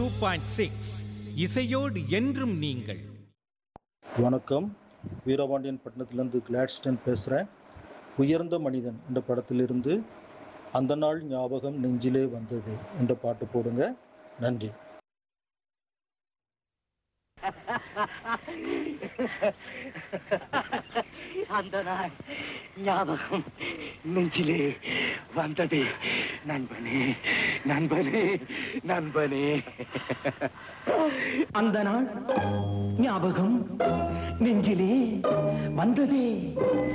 two point six இசையோடு என்றும் நீங்கள் வணக்கம் வீரபாண்டியன் பட்டணத்திலேருந்து கிளாட்ஸ்டன் பேசுகிறேன் உயர்ந்த மனிதன் என்ற படத்திலிருந்து அந்த நாள் ஞாபகம் நெஞ்சிலே வந்தது என்ற பாட்டு போடுங்க நன்றி அந்த நாள் ஞாபகம் நெஞ்சிலே வந்தது நண்பனே நண்பனே நண்பனே அந்த நாள் ஞாபகம் நெஞ்சிலே வந்ததே